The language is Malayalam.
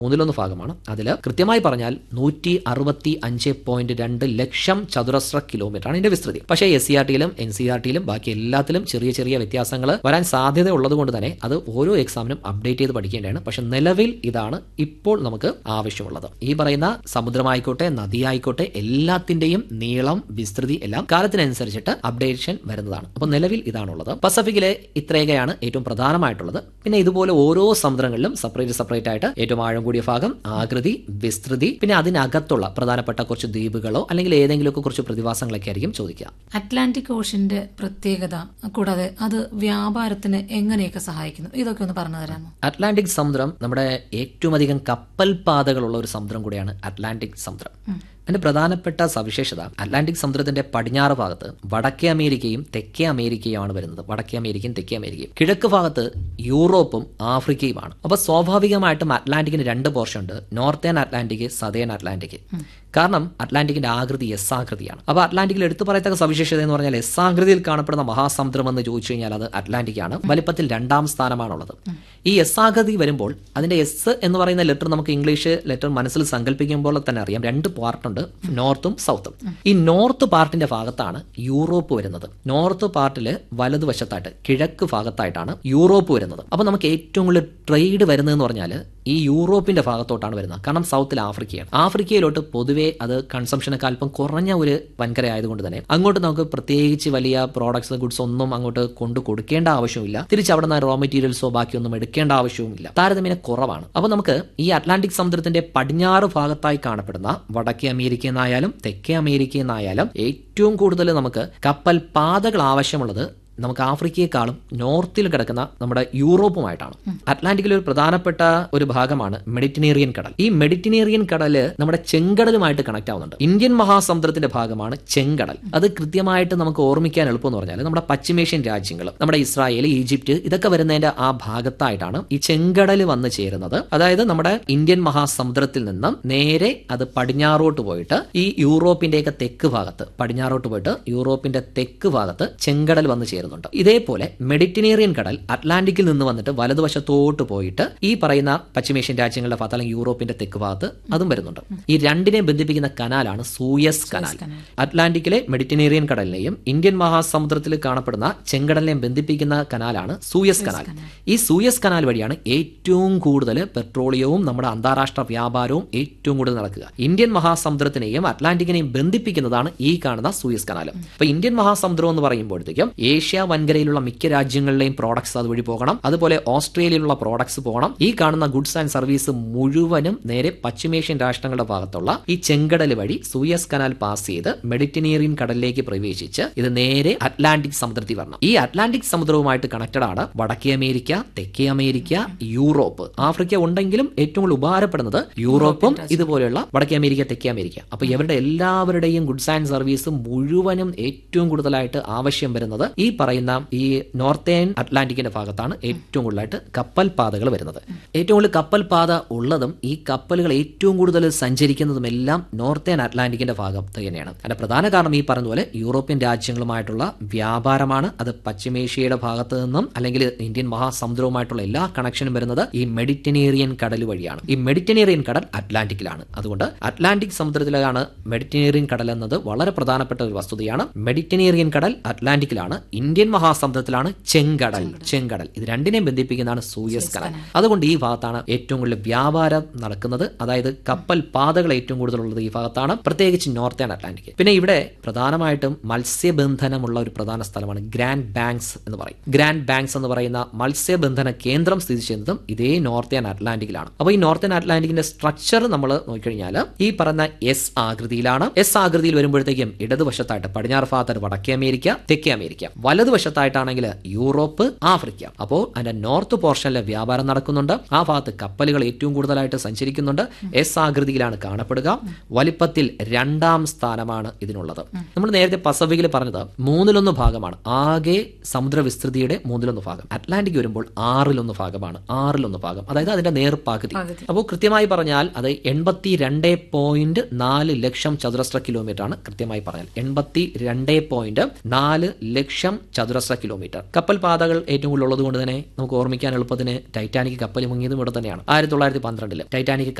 മൂന്നിലൊന്ന് ഭാഗമാണ് അതിൽ കൃത്യമായി പറഞ്ഞാൽ നൂറ്റി അറുപത്തി അഞ്ച് പോയിന്റ് രണ്ട് ലക്ഷം ചതുരശ്ര കിലോമീറ്റർ ആണ് ഇതിന്റെ വിസ്തൃതി പക്ഷേ എസ് സി ആർ ടിയിലും എൻ സി ആർ ടിയിലും ബാക്കി എല്ലാത്തിലും ചെറിയ ചെറിയ വ്യത്യാസങ്ങൾ വരാൻ സാധ്യത ഉള്ളത് കൊണ്ട് തന്നെ അത് ഓരോ എക്സാമിനും അപ്ഡേറ്റ് ചെയ്ത് പഠിക്കേണ്ടതാണ് പക്ഷെ നിലവിൽ ഇതാണ് ഇപ്പോൾ നമുക്ക് ആവശ്യമുള്ളത് ഈ പറയുന്ന സമുദ്രമായിക്കോട്ടെ നദിയായിക്കോട്ടെ എല്ലാത്തിന്റെയും നീളം വിസ്തൃതി എല്ലാം കാലത്തിനനുസരിച്ചിട്ട് അപ്ഡേഷൻ വരുന്നതാണ് അപ്പോൾ നിലവിൽ ഇതാണുള്ളത് പസഫിക്കിലെ ഇത്രയൊക്കെയാണ് ഏറ്റവും പ്രധാനമായിട്ടുള്ളത് പിന്നെ ഇതുപോലെ ഓരോ സമുദ്രങ്ങളിലും സെപ്പറേറ്റ് സെപ്പറേറ്റ് ആയിട്ട് ഏറ്റവും ആഴം കൂടിയ ഭാഗം ആകൃതി വിസ്തൃതി പിന്നെ അതിനകത്തുള്ള പ്രധാനപ്പെട്ട കുറച്ച് ദ്വീപുകളോ അല്ലെങ്കിൽ ഏതെങ്കിലുമൊക്കെ കുറച്ച് പ്രതിഭാസങ്ങളൊക്കെ ആയിരിക്കും ചോദിക്കുക അറ്റ്ലാന്റിക് ഓഷ്യന്റെ പ്രത്യേകത കൂടാതെ അത് വ്യാപാരത്തിന് എങ്ങനെയൊക്കെ സഹായിക്കുന്നു ഇതൊക്കെ ഒന്ന് പറഞ്ഞു തരാമോ അറ്റ്ലാന്റിക് സമുദ്രം നമ്മുടെ ഏറ്റവും അധികം കപ്പൽ പാതകളുള്ള ഒരു സമുദ്രം കൂടിയാണ് അറ്റ്ലാന്റിക് സമുദ്രം അതിന്റെ പ്രധാനപ്പെട്ട സവിശേഷത അറ്റ്ലാന്റിക് സമുദ്രത്തിന്റെ പടിഞ്ഞാറ് ഭാഗത്ത് വടക്കേ അമേരിക്കയും തെക്കേ അമേരിക്കയുമാണ് വരുന്നത് വടക്കേ അമേരിക്കയും തെക്കേ അമേരിക്കയും കിഴക്ക് ഭാഗത്ത് യൂറോപ്പും ആഫ്രിക്കയുമാണ് അപ്പൊ സ്വാഭാവികമായിട്ടും അറ്റ്ലാന്റിക്കിന് രണ്ട് പോർഷൻ ഉണ്ട് നോർത്തേൺ അറ്റ്ലാന്റിക് സതേൺ അറ്റ്ലാന്റിക് കാരണം അറ്റ്ലാന്റിക്കിന്റെ ആകൃതി എസ് ആകൃതിയാണ് അപ്പൊ അറ്റ്ലാന്റിക്കിൽ എടുത്തു പറയത്തക്ക സവിശേഷത എന്ന് പറഞ്ഞാൽ എസ് ആകൃതിയിൽ കാണപ്പെടുന്ന മഹാസമുദ്രം എന്ന് ചോദിച്ചു കഴിഞ്ഞാൽ അത് അറ്റ്ലാന്റിക് ആണ് വലിപ്പത്തിൽ രണ്ടാം സ്ഥാനമാണുള്ളത് ഈ എസ് ആകൃതി വരുമ്പോൾ അതിന്റെ എസ് എന്ന് പറയുന്ന ലെറ്റർ നമുക്ക് ഇംഗ്ലീഷ് ലെറ്റർ മനസ്സിൽ സങ്കല്പിക്കുമ്പോൾ തന്നെ അറിയാം രണ്ട് പാർട്ടുണ്ട് നോർത്തും സൗത്തും ഈ നോർത്ത് പാർട്ടിന്റെ ഭാഗത്താണ് യൂറോപ്പ് വരുന്നത് നോർത്ത് പാർട്ടില് വലതുവശത്തായിട്ട് കിഴക്ക് ഭാഗത്തായിട്ടാണ് യൂറോപ്പ് വരുന്നത് അപ്പൊ നമുക്ക് ഏറ്റവും കൂടുതൽ ട്രേഡ് വരുന്നതെന്ന് പറഞ്ഞാൽ ഈ യൂറോപ്പിന്റെ ഭാഗത്തോട്ടാണ് വരുന്നത് കാരണം സൗത്തിൽ ആഫ്രിക്കയാണ് ആഫ്രിക്കയിലോട്ട് പൊതുവേ അത് കൺസംഷനൊക്കെ അല്പം കുറഞ്ഞ ഒരു വൻകര ആയതുകൊണ്ട് തന്നെ അങ്ങോട്ട് നമുക്ക് പ്രത്യേകിച്ച് വലിയ പ്രോഡക്ട്സ് ഗുഡ്സ് ഒന്നും അങ്ങോട്ട് കൊണ്ടു കൊടുക്കേണ്ട ആവശ്യമില്ല തിരിച്ച് അവിടെ നിന്ന് റോ മെറ്റീരിയൽസോ ബാക്കിയൊന്നും എടുക്കേണ്ട ആവശ്യവുമില്ല താരതമ്യേന കുറവാണ് അപ്പൊ നമുക്ക് ഈ അറ്റ്ലാന്റിക് സമുദ്രത്തിന്റെ പടിഞ്ഞാറ് ഭാഗത്തായി കാണപ്പെടുന്ന വടക്കേ അമേരിക്ക എന്നായാലും തെക്കേ അമേരിക്ക എന്നായാലും ഏറ്റവും കൂടുതൽ നമുക്ക് കപ്പൽ പാതകൾ ആവശ്യമുള്ളത് നമുക്ക് ആഫ്രിക്കയെക്കാളും നോർത്തിൽ കിടക്കുന്ന നമ്മുടെ യൂറോപ്പുമായിട്ടാണ് അറ്റ്ലാന്റിക്കിലെ ഒരു പ്രധാനപ്പെട്ട ഒരു ഭാഗമാണ് മെഡിറ്ററേനിയൻ കടൽ ഈ മെഡിറ്ററേനിയൻ കടല് നമ്മുടെ ചെങ്കടലുമായിട്ട് കണക്ട് ആവുന്നുണ്ട് ഇന്ത്യൻ മഹാസമുദ്രത്തിന്റെ ഭാഗമാണ് ചെങ്കടൽ അത് കൃത്യമായിട്ട് നമുക്ക് ഓർമ്മിക്കാൻ എളുപ്പം എന്ന് പറഞ്ഞാൽ നമ്മുടെ പശ്ചിമേഷ്യൻ രാജ്യങ്ങൾ നമ്മുടെ ഇസ്രായേൽ ഈജിപ്റ്റ് ഇതൊക്കെ വരുന്നതിന്റെ ആ ഭാഗത്തായിട്ടാണ് ഈ ചെങ്കടൽ വന്ന് ചേരുന്നത് അതായത് നമ്മുടെ ഇന്ത്യൻ മഹാസമുദ്രത്തിൽ നിന്നും നേരെ അത് പടിഞ്ഞാറോട്ട് പോയിട്ട് ഈ യൂറോപ്പിന്റെയൊക്കെ തെക്ക് ഭാഗത്ത് പടിഞ്ഞാറോട്ട് പോയിട്ട് യൂറോപ്പിന്റെ തെക്ക് ഭാഗത്ത് ചെങ്കടൽ വന്ന് ചേരുന്നുണ്ട് ഇതേപോലെ മെഡിറ്ററേനിയൻ കടൽ അറ്റ്ലാന്റിക്കിൽ നിന്ന് വന്നിട്ട് വലതുവശത്തോട്ട് പോയിട്ട് ഈ പറയുന്ന പശ്ചിമേഷ്യൻ രാജ്യങ്ങളുടെ ഭാഗത്ത് അല്ലെങ്കിൽ യൂറോപ്പിന്റെ തെക്ക് ഭാഗത്ത് അതും വരുന്നുണ്ട് ഈ രണ്ടിനെ ബന്ധിപ്പിക്കുന്ന കനാലാണ് സൂയസ് കനാൽ അറ്റ്ലാന്റിക്കിലെ മെഡിറ്ററേനിയൻ കടലിനെയും ഇന്ത്യൻ മഹാസമുദ്രത്തിൽ കാണപ്പെടുന്ന ചെങ്കടലിനെയും ബന്ധിപ്പിക്കുന്ന കനാലാണ് സൂയസ് കനാൽ ഈ സൂയസ് കനാൽ വഴിയാണ് ഏറ്റവും കൂടുതൽ പെട്രോളിയവും നമ്മുടെ അന്താരാഷ്ട്ര വ്യാപാരവും ഏറ്റവും കൂടുതൽ നടക്കുക ഇന്ത്യൻ മഹാസമുദ്രത്തിനെയും അറ്റ്ലാന്റിക്കിനെയും ബന്ധിപ്പിക്കുന്നതാണ് ഈ കാണുന്ന സൂയസ് കനാൽ അപ്പൊ ഇന്ത്യൻ മഹാസമുദ്രം എന്ന് പറയുമ്പോഴത്തേക്കും ഏഷ്യ വൻകരയിലുള്ള മിക്ക രാജ്യങ്ങളിലെയും പ്രോഡക്ട്സ് അതുവഴി പോകണം അതുപോലെ ഓസ്ട്രേലിയയിലുള്ള പ്രോഡക്ട്സ് പോകണം ഈ കാണുന്ന ഗുഡ്സ് ആൻഡ് സർവീസ് മുഴുവനും നേരെ പശ്ചിമേഷ്യൻ രാഷ്ട്രങ്ങളുടെ ഭാഗത്തുള്ള ഈ ചെങ്കടൽ വഴി സൂയസ് കനാൽ പാസ് ചെയ്ത് മെഡിറ്ററേനിയൻ കടലിലേക്ക് പ്രവേശിച്ച് ഇത് നേരെ അറ്റ്ലാന്റിക് സമുദ്രത്തിൽ വരണം ഈ അറ്റ്ലാന്റിക് സമുദ്രവുമായിട്ട് കണക്റ്റഡ് ആണ് വടക്കേ അമേരിക്ക തെക്കേ അമേരിക്ക യൂറോപ്പ് ആഫ്രിക്ക ഉണ്ടെങ്കിലും ഏറ്റവും കൂടുതൽ ഉപകാരപ്പെടുന്നത് യൂറോപ്പും ഇതുപോലെയുള്ള വടക്കേ അമേരിക്ക തെക്കേ അമേരിക്ക അപ്പൊ ഇവരുടെ എല്ലാവരുടെയും ഗുഡ്സ് ആൻഡ് സർവീസ് മുഴുവനും ഏറ്റവും കൂടുതലായിട്ട് ആവശ്യം വരുന്നത് ഈ പറയുന്ന ഈ നോർത്തേൺ അറ്റ്ലാന്റിക്കിന്റെ ഭാഗത്താണ് ഏറ്റവും കൂടുതലായിട്ട് കപ്പൽ പാതകൾ വരുന്നത് ഏറ്റവും കൂടുതൽ കപ്പൽ പാത ഉള്ളതും ഈ കപ്പലുകൾ ഏറ്റവും കൂടുതൽ സഞ്ചരിക്കുന്നതും എല്ലാം നോർത്തേൺ അറ്റ്ലാന്റിക്കിന്റെ ഭാഗത്ത് തന്നെയാണ് അതിന്റെ പ്രധാന കാരണം ഈ പറഞ്ഞ പോലെ യൂറോപ്യൻ രാജ്യങ്ങളുമായിട്ടുള്ള വ്യാപാരമാണ് അത് പശ്ചിമേഷ്യയുടെ ഭാഗത്ത് നിന്നും അല്ലെങ്കിൽ ഇന്ത്യൻ മഹാസമുദ്രവുമായിട്ടുള്ള എല്ലാ കണക്ഷനും വരുന്നത് ഈ മെഡിറ്ററേനിയൻ കടൽ വഴിയാണ് ഈ മെഡിറ്ററേനിയൻ കടൽ അറ്റ്ലാന്റിക്കിലാണ് അതുകൊണ്ട് അറ്റ്ലാന്റിക് സമുദ്രത്തിലാണ് മെഡിറ്ററേനിയൻ കടൽ എന്നത് വളരെ പ്രധാനപ്പെട്ട ഒരു വസ്തുതയാണ് മെഡിറ്ററേനിയൻ കടൽ അറ്റ്ലാന്റിക്കിലാണ് ഇന്ത്യൻ മഹാസമുദ്രത്തിലാണ് ചെങ്കടൽ ചെങ്കടൽ ഇത് രണ്ടിനെയും ബന്ധിപ്പിക്കുന്നതാണ് സൂയസ് കടൽ അതുകൊണ്ട് ഈ ഭാഗത്താണ് ഏറ്റവും കൂടുതൽ വ്യാപാരം നടക്കുന്നത് അതായത് കപ്പൽ പാതകൾ ഏറ്റവും കൂടുതലുള്ളത് ഈ ഭാഗത്താണ് പ്രത്യേകിച്ച് നോർത്തേൺ അറ്റ്ലാന്റിക് പിന്നെ ഇവിടെ പ്രധാനമായിട്ടും മത്സ്യബന്ധനമുള്ള ഒരു പ്രധാന സ്ഥലമാണ് ഗ്രാൻഡ് ബാങ്ക്സ് എന്ന് പറയും ഗ്രാൻഡ് ബാങ്ക്സ് എന്ന് പറയുന്ന മത്സ്യബന്ധന കേന്ദ്രം സ്ഥിതി ചെയ്യുന്നതും ഇതേ നോർത്തേൺ അറ്റ്ലാന്റിക്കിലാണ് അപ്പോൾ ഈ നോർത്തേൺ അറ്റ്ലാന്റിക്കിന്റെ സ്ട്രക്ചർ നമ്മൾ നോക്കിക്കഴിഞ്ഞാൽ ഈ പറഞ്ഞ എസ് ആകൃതിയിലാണ് എസ് ആകൃതിയിൽ വരുമ്പോഴത്തേക്കും ഇടതുവശത്തായിട്ട് പടിഞ്ഞാറ് ഭാഗത്തായിട്ട് വടക്കേ അമേരിക്ക തെക്കേ അമേരിക്ക വലതുവശത്തായിട്ടാണെങ്കിൽ യൂറോപ്പ് ആഫ്രിക്ക അപ്പോൾ അതിന്റെ നോർത്ത് പോർഷനിലെ വ്യാപാരം നടക്കുന്നുണ്ട് ആ ഭാഗത്ത് കപ്പലുകൾ ഏറ്റവും കൂടുതലായിട്ട് സഞ്ചരിക്കുന്നുണ്ട് എസ് ആകൃതിയിലാണ് കാണപ്പെടുക വലിപ്പത്തിൽ രണ്ടാം സ്ഥാനമാണ് ഇതിനുള്ളത് നമ്മൾ നേരത്തെ പസഫിക്കിൽ പറഞ്ഞത് മൂന്നിലൊന്ന് ഭാഗമാണ് ആകെ സമുദ്ര വിസ്തൃതിയുടെ മൂന്നിലൊന്ന് ഭാഗം അറ്റ്ലാന്റിക് വരുമ്പോൾ ആറിലൊന്ന് ഭാഗമാണ് ആറിലൊന്ന് ഭാഗം അതായത് അതിന്റെ നേർപ്പാകുതി അപ്പോൾ കൃത്യമായി പറഞ്ഞാൽ അത് എൺപത്തി രണ്ട് പോയിന്റ് നാല് ലക്ഷം ചതുരശ്ര കിലോമീറ്റർ ആണ് കൃത്യമായി പറഞ്ഞാൽ എൺപത്തി രണ്ട് പോയിന്റ് നാല് ലക്ഷം ചതുരശ്ര കിലോമീറ്റർ കപ്പൽ പാതകൾ ഏറ്റവും കൂടുതൽ ഉള്ളത് കൊണ്ട് തന്നെ നമുക്ക് ഓർമ്മിക്കാൻ എളുപ്പത്തിന് ടൈറ്റാനിക് കപ്പൽ മുങ്ങിയതും ഇവിടെ തന്നെയാണ് ആയിരത്തി തൊള്ളായിരത്തി പന്ത്രണ്ടില് ടൈറ്റാനിക്